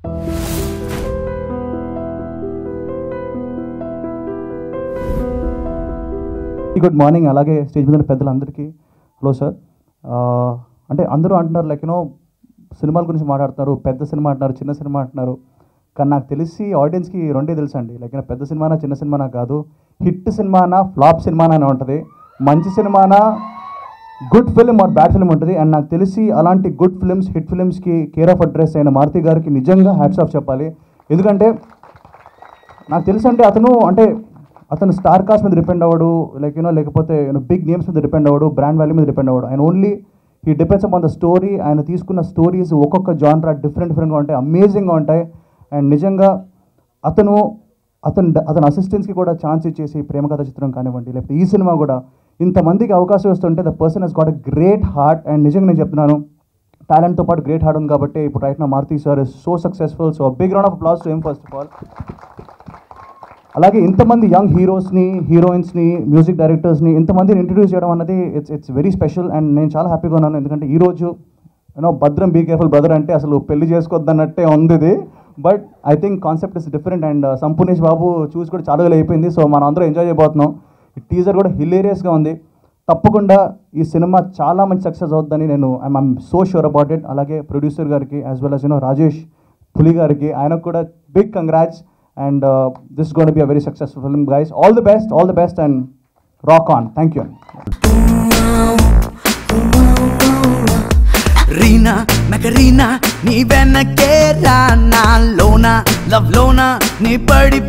good morning అలాగే stage మీద ఉన్న పెద్దలందరికీ హలో సార్ అంటే అందరూ అంటున్నారు లైక్ యూనో సినిమాల గురించి మాట్లాడుతున్నారు పెద్ద సినిమా అంటున్నారు చిన్న సినిమా అంటున్నారు కానీ నాకు తెలిసి ఆడియన్స్కి రెండే తెలుసు అండి లైక్ పెద్ద సినిమానా చిన్న సినిమానా కాదు హిట్ సినిమానా ఫ్లాప్ సినిమానా అని ఉంటుంది మంచి సినిమానా good film or bad film ఉంటుంది అండ్ నాకు తెలిసి అలాంటి గుడ్ ఫిల్మ్స్ హిట్ ఫిల్మ్స్కి కేర్ ఆఫ్ అడ్రస్ అయిన మారుతి గారికి నిజంగా హ్యాట్స్ ఆఫ్ చెప్పాలి ఎందుకంటే నాకు తెలుసు అంటే అతను అంటే అతను స్టార్ కాస్ట్ మీద డిపెండ్ అవ్వడు లైక్ యూనో లేకపోతే బిగ్ నేమ్స్ మీద డిపెండ్ అవ్వడు బ్రాండ్ వాల్యూ మీద డిపెండ్ అవ్వడు ఆయన only he depends upon the story ఆయన తీసుకున్న స్టోరీస్ ఒక్కొక్క జాన్రా డిఫరెంట్ డిఫరెంట్గా ఉంటాయి అమేజింగ్గా ఉంటాయి అండ్ నిజంగా అతను అతను అతని అసిస్టెంట్స్కి కూడా ఛాన్స్ ఇచ్చేసి ప్రేమ కథ చిత్రం కానివ్వండి లేకపోతే ఈ సినిమా కూడా ఇంతమందికి అవకాశం వస్తుంటే the person he's got a great heart and నిజంగా నేను చెప్తున్నాను టాలెంట్తో పాటు గ్రేట్ హార్ట్ ఉంది కాబట్టి ఇప్పుడు రైట్ నా Maruti sir is so successful so big round of applause to M first of all అలాగే ఇంతమంది యంగ్ హీరోస్ని హీరోయిన్స్ని మ్యూజిక్ డైరెక్టర్స్ని ఇంతమందిని ఇంట్రడ్యూస్ చేయడం అన్నది it's it's very special and నేను చాలా హ్యాపీగా ఉన్నాను ఎందుకంటే ఈ రోజు యూనో భద్రం బీ కేర్ఫుల్ బ్రదర్ అంటే అసలు పెళ్లి చేసుకోవద్దన్నట్టే ఉంది ఇది but I think concept is different and Sampoornesh Babu చూసి కూడా చాలా వేలు అయిపోయింది సో మనం అందరూ ఎంజాయ్ చేయబోతున్నాం ఈ టీజర్ కూడా హిలేరియస్గా ఉంది తప్పకుండా ఈ సినిమా చాలా మంచి సక్సెస్ అవుతుందని నేను I'm I'm so sure about it అలాగే ప్రొడ్యూసర్ గారికి as well as you know Rajesh Puli గారికి ఆయనకు కూడా big congrats and this gonna be a very successful film guys all the best all the best and rock on thank you Reena Macarena నీ వెనకే రా నా లోన లవ్ లోన నీ పడి